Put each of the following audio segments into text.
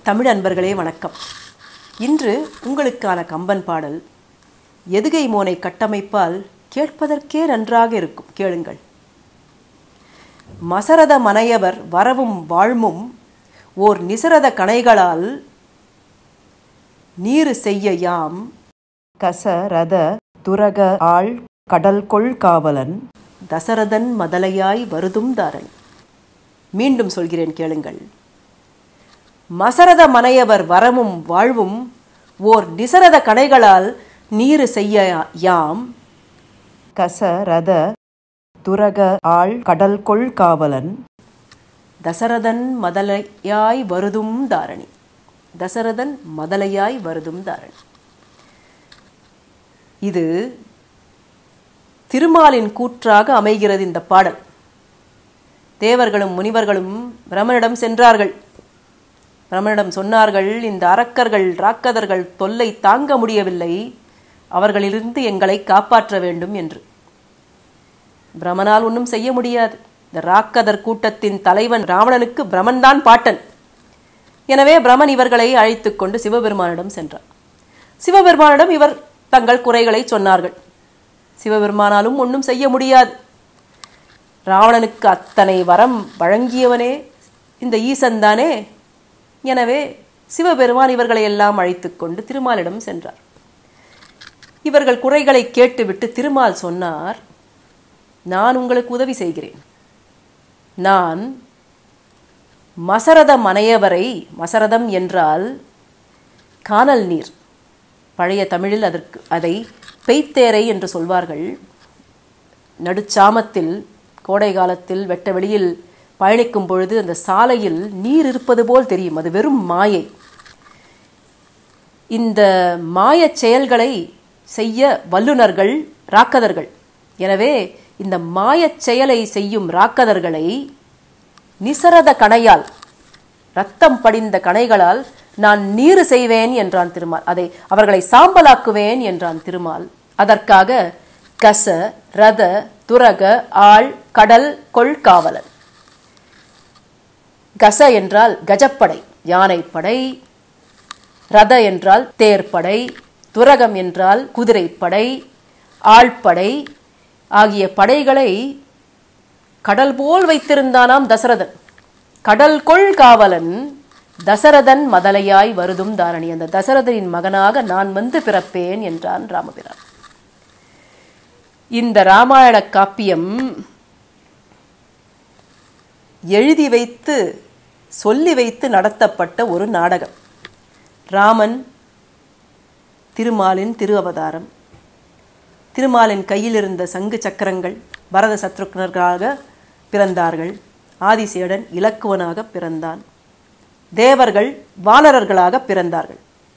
தமிழ் அன்பர்களே வணக்கம் இன்று உங்களுக்கான கம்பன் பாடல் எதுகை மோனை கட்டமைப்பால் கேட்பதற்கே நன்றாக இருக்கும் கேளுங்கள் மசரத மனையவர் வரவும் வாழ்மும் ஓர் நிசரத கணைகளால் நீரு செய்ய யாம் கச ரத துரக ஆள் கடல் கொள் காவலன் தசரதன் மதலையாய் வருதும் தாரன் மீண்டும் சொல்கிறேன் கேளுங்கள் மசரத மனையவர் வரமும் வாழ்வும் ஓர் நிசரத கடைகளால் நீரு செய்ய யாம் கச ரத துரக ஆள் கடல் கொள் காவலன் தசரதன் மதலையாய் வருதும் தாரணி தசரதன் மதலையாய் வருதும் தாரணி இது திருமாலின் கூற்றாக அமைகிறது இந்த பாடல் தேவர்களும் முனிவர்களும் பிரமனிடம் சென்றார்கள் பிரமனிடம் சொன்னார்கள் இந்த அரக்கர்கள் ராக்கதர்கள் தொல்லை தாங்க முடியவில்லை அவர்களிலிருந்து எங்களை காப்பாற்ற வேண்டும் என்று பிரமனால் ஒன்றும் செய்ய முடியாது இந்த ராக்கதர் கூட்டத்தின் தலைவன் ராவணனுக்கு பிரமன்தான் பாட்டன் எனவே பிரமன் இவர்களை அழைத்துக் கொண்டு சிவபெருமானிடம் சென்றார் சிவபெருமானிடம் இவர் தங்கள் குறைகளை சொன்னார்கள் சிவபெருமானாலும் ஒன்றும் செய்ய முடியாது ராவணனுக்கு அத்தனை வரம் வழங்கியவனே இந்த ஈசன் தானே எனவே சிவபெருமான் இவர்களை எல்லாம் அழைத்துக் கொண்டு திருமாலிடம் சென்றார் இவர்கள் குறைகளை கேட்டுவிட்டு திருமால் சொன்னார் நான் உங்களுக்கு உதவி செய்கிறேன் நான் மசரத மனையவரை மசரதம் என்றால் கானல் நீர் பழைய தமிழில் அதற்கு அதை பெய்த்தேரை என்று சொல்வார்கள் நடுச்சாமத்தில் கோடை காலத்தில் வெட்ட வெளியில் பயணிக்கும் பொழுது அந்த சாலையில் நீர் இருப்பது போல் தெரியும் அது வெறும் மாயை இந்த மாயச் செயல்களை செய்ய வல்லுனர்கள் ராக்கதர்கள் எனவே இந்த மாயச் செயலை செய்யும் ராக்கதர்களை நிசரத கணையால் ரத்தம் படிந்த கணைகளால் நான் நீரு செய்வேன் என்றான் திருமால் அதை அவர்களை சாம்பலாக்குவேன் என்றான் திருமால் அதற்காக கச ரத துரக ஆள் கடல் கொள் காவலன் கச என்றால் கஜப்படை யானைப்படை ரத என்றால் தேர்ப்படை துரகம் என்றால் குதிரைப்படை ஆழ்படை ஆகிய படைகளை கடல் போல் வைத்திருந்தானாம் தசரதன் கடல் கொள் காவலன் தசரதன் மதலையாய் வருதும் தாரணி அந்த தசரதனின் மகனாக நான் வந்து பிறப்பேன் என்றான் ராமபிரான் இந்த ராமாயண காப்பியம் எழுதி வைத்து சொல்லி வைத்து நடத்தப்பட்ட ஒரு நாடகம் ராமன் திருமாலின் திரு அவதாரம் திருமாலின் கையில் இருந்த சங்கு சக்கரங்கள் பரத சத்ருக்னர்களாக பிறந்தார்கள் ஆதிசேடன் இலக்குவனாக பிறந்தான் தேவர்கள் வானரர்களாக பிறந்தார்கள்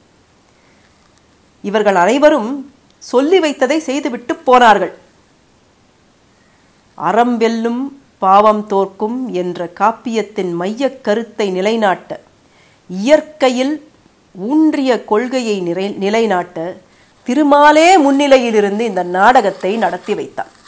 இவர்கள் அனைவரும் சொல்லி வைத்ததை செய்துவிட்டு போனார்கள் அறம் வெல்லும் பாவம் தோற்கும் என்ற காப்பியத்தின் மையக் கருத்தை நிலைநாட்ட இயற்கையில் ஊன்றிய கொள்கையை நிலை நிலைநாட்ட திருமாலே முன்னிலையிலிருந்து இந்த நாடகத்தை நடத்தி வைத்தான்